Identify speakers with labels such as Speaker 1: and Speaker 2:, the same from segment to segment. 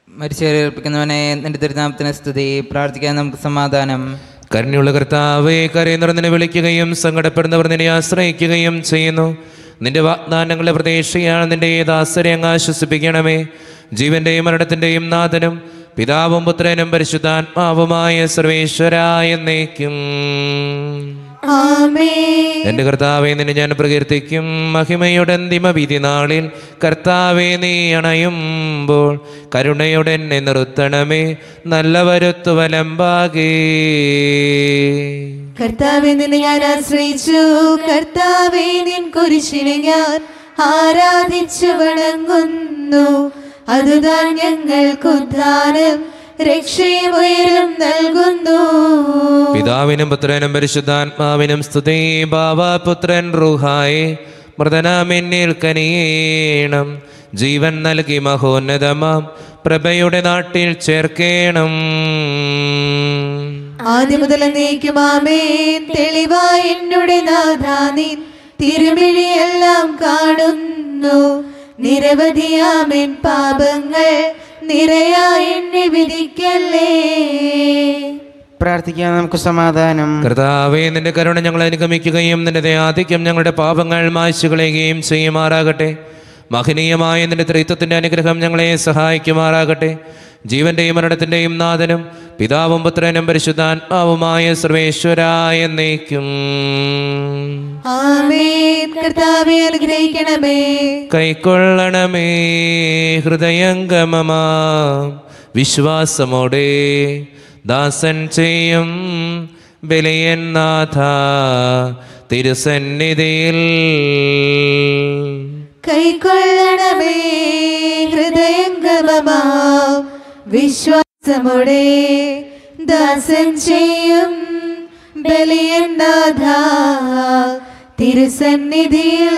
Speaker 1: മരിച്ചേൽപ്പിക്കുന്നവനെ നിന്റെ തിരുനാമത്തിന് സ്തുതി പ്രാർത്ഥിക്കാൻ നമുക്ക് സമാധാനം
Speaker 2: കരുണയുള്ള കർത്താവെ കരയുന്നവർ നിന്നെ വിളിക്കുകയും സങ്കടപ്പെടുന്നവർ നിന്നെ ആശ്രയിക്കുകയും ചെയ്യുന്നു നിന്റെ വാഗ്ദാനങ്ങളെ പ്രതീക്ഷയാണ് നിന്റെ ദാസരെ അങ്ങ് ആശ്വസിപ്പിക്കണമേ ജീവന്റെയും മരണത്തിന്റെയും നാഥനും പിതാവും പുത്രനും പരിശുദ്ധാത്മാവുമായ സർവേശ്വരായ എന്നേക്കും
Speaker 3: ആമേൻ
Speaker 2: എന്റെ കർത്താവെ നിന്നെ ഞാൻ പ്രകീർത്തിക്കും മഹിമയുടെ അന്തിമ വിധി നാളിൽ കർത്താവെ നീ അണയുമ്പോൾ കരുണയുടെ എന്നെ നിർത്തണമേ നല്ല വരുത്തു വലമ്പാകേ
Speaker 3: കർത്താവെ നിന്നെ ഞാൻ ആശ്രയിച്ചു കർത്താവെ നിൻ കുരിശിനെ ഞാൻ ആരാധിച്ചു വണങ്ങുന്നു അതുതാൻ ഞങ്ങൾക്ക് ഉദ്ധാനം രക്ഷയും ഉയരും നൽകുന്നു
Speaker 2: പിതാവിനും പുത്രനും പരിശുദ്ധാത്മാവിനും സ്തുതി ബാബ പുത്രൻ റുഹായി മൃതനാമെന്നിൽ കനിയേണം ജീവൻ നൽകി മഹോന്നതമാം പ്രഭയുടെ നാട്ടിൽ ചേർക്കേണം
Speaker 3: ആദ്യം മുതൽ നീക്കും ആമേൻ തെളിവായി എന്നോട് നാഥാനിൻ തിരുമിഴിയെല്ലാം കാണുന്നു നിരവധിയാമേൻ പാപങ്ങൾ നിറയായി എന്നെ വിധിക്കല്ലേ
Speaker 1: പ്രാർത്ഥിക്കാൻ നമുക്ക് സമാധാനം
Speaker 2: കർത്താവേ നിന്റെ കരുണ ഞങ്ങൾ അനുഗമിക്കുകയും നിന്റെ ദയാധിക്യം ഞങ്ങളുടെ പാപങ്ങൾ മായ്ച്ചു കളയുകയും ചെയ്യുമാറാകട്ടെ മഹനീയമായ നിന്റെ ത്രിത്വത്തിന്റെ അനുഗ്രഹം ഞങ്ങളെ സഹായിക്കുമാറാകട്ടെ ജീവന്റെയും മരണത്തിന്റെയും നാഥനും പിതാവും പുത്രനും പരിശുദ്ധാത്മാവുമായ സർവേശ്വരായ എന്നേക്കും
Speaker 3: ആമേൻ കർത്താവെ അനുഗ്രഹിക്കണമേ
Speaker 2: കൈക്കൊള്ളണമേ ഹൃദയംഗമമാ വിശ്വാസമോടെ ദാസൻ ചെയ്യും ബലിയൻ നാഥ തിരുസന്നിധിയിൽ
Speaker 3: കൈക്കൊള്ളണമേ ഹൃദയംഗമമാം വിശ്വാസമുടെ ദാസൻ ചെയ്യും ബലിയനാഥ തിരുസന്നിധിയിൽ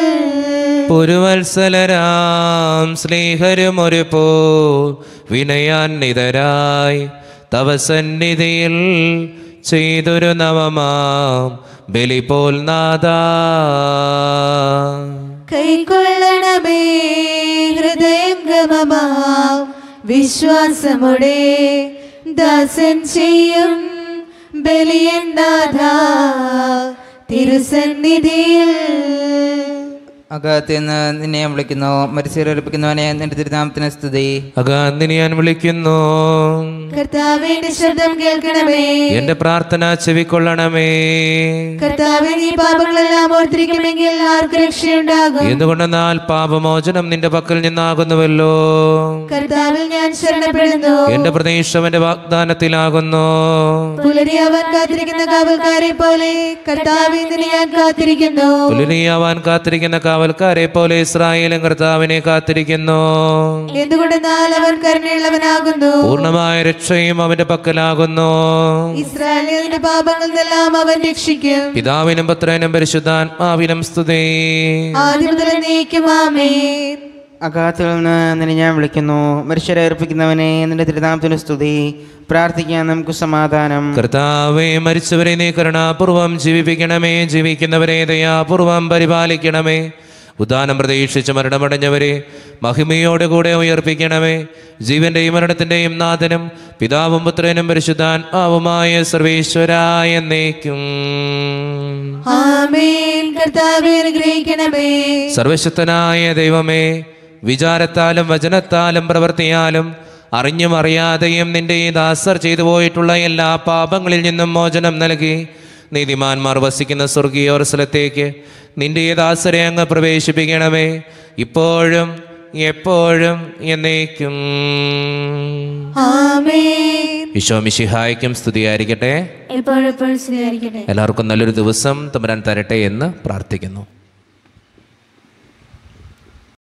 Speaker 2: പുരുവത്സലരാം സ്നേഹരും ഒരു പോ വിനയാന്വിതരായി തവ സന്നിധിയിൽ ചെയ്തൊരു നവമാം ബലി പോൽ നാദാ
Speaker 3: കൈക്കൊള്ളണമേ ഹൃദയംഗമമാം വിശ്വാസമുടെ ദാസൻ ചെയ്യും ബലിയനാഥ തിരുസന്നിധിയിൽ
Speaker 1: അകത്ത് നിന്ന് നിന്നെ ഞാൻ വിളിക്കുന്നു മരിച്ചേൽപ്പിക്കുന്നവനെ നിന്റെ തിരുനാമത്തിന് സ്തുതി
Speaker 2: അഗാന്തിനി ഞാൻ വിളിക്കുന്നു
Speaker 3: കർത്താവിന്റെ ശബ്ദം കേൾക്കണമേ
Speaker 2: എന്റെ പ്രാർത്ഥന ചെവിക്കൊള്ളണമേ
Speaker 3: കർത്താവെ നീ പാപങ്ങളെല്ലാം ഓർത്തിരിക്കുമെങ്കിൽ ആർക്ക് രക്ഷയുണ്ടാകും
Speaker 2: എന്തുകൊണ്ടെന്നാൽ പാപമോചനം നിന്റെ പക്കൽ നിന്നാകുന്നുവല്ലോ
Speaker 3: കർത്താവിൽ ഞാൻ ശരണപ്പെടുന്നു
Speaker 2: എന്റെ പ്രതീക്ഷ അവന്റെ വാഗ്ദാനത്തിലാകുന്നു
Speaker 3: പുലരി അവൻ കാത്തിരിക്കുന്ന കാവൽക്കാരെ പോലെ കർത്താവിൽ നിന്ന് ഞാൻ കാത്തിരിക്കുന്നു
Speaker 2: പുലരിയാവാൻ കാത്തിരിക്കുന്ന കാവൽക്കാരെ പോലെ ഇസ്രായേലും കർത്താവിനെ കാത്തിരിക്കുന്നു
Speaker 3: എന്തുകൊണ്ടെന്നാൽ അവൻ കരുണയുള്ളവനാകുന്നു
Speaker 2: പൂർണ്ണമായ രക്ഷയും അവന്റെ പക്കലാകുന്നു
Speaker 3: ഇസ്രായേലിന്റെ പാപങ്ങളിൽ നിന്നെല്ലാം അവൻ രക്ഷിക്കും
Speaker 2: പിതാവിനും പുത്രനും പരിശുദ്ധാത്മാവിനും സ്തുതി
Speaker 3: ആദ്യം മുതൽ നീക്കും ആമേൻ
Speaker 4: അഗാത്തിൽ നിന്ന് നിന്നെ ഞാൻ വിളിക്കുന്നു മനുഷ്യരെ അർപ്പിക്കുന്നവനെ നിന്റെ തിരുനാമത്തിന് സ്തുതി പ്രാർത്ഥിക്കാൻ നമുക്ക് സമാധാനം
Speaker 2: കർത്താവെ മരിച്ചവരെ നീ കരുണാപൂർവം ജീവിപ്പിക്കണമേ ജീവിക്കുന്നവരെ ദയാപൂർവം പരിപാലിക്കണമേ ഉദാനം പ്രതീക്ഷിച്ച് മരണമടഞ്ഞവരെ മഹിമയോടെ കൂടെ ഉയർപ്പിക്കണമേ ജീവന്റെയും മരണത്തിന്റെയും നാഥനും പിതാവും പുത്രനും പരിശുദ്ധാത്മാവുമായ സർവേശ്വരായ എന്നേക്കും
Speaker 3: ആമേൻ കർത്താവെ അനുഗ്രഹിക്കണമേ
Speaker 2: സർവശക്തനായ ദൈവമേ വിചാരത്താലും വചനത്താലും പ്രവൃത്തിയാലും അറിഞ്ഞും അറിയാതെയും നിന്റെ ഈ ദാസർ ചെയ്തു പോയിട്ടുള്ള എല്ലാ പാപങ്ങളിൽ നിന്നും മോചനം നൽകി നീതിമാന്മാർ വസിക്കുന്ന സ്വർഗീയോർസ്ഥലത്തേക്ക് നിന്റെ ഈ ദാസരെ അങ്ങ് പ്രവേശിപ്പിക്കണമേ ഇപ്പോഴും എപ്പോഴും എന്നേക്കും
Speaker 3: ആമേൻ
Speaker 2: ഈശോ മിശിഹായ്ക്കും സ്തുതിയായിരിക്കട്ടെ
Speaker 3: എപ്പോഴെപ്പോഴും സ്വീകരിക്കട്ടെ
Speaker 2: എല്ലാവർക്കും നല്ലൊരു ദിവസം തമ്പുരാൻ തരട്ടെ എന്ന് പ്രാർത്ഥിക്കുന്നു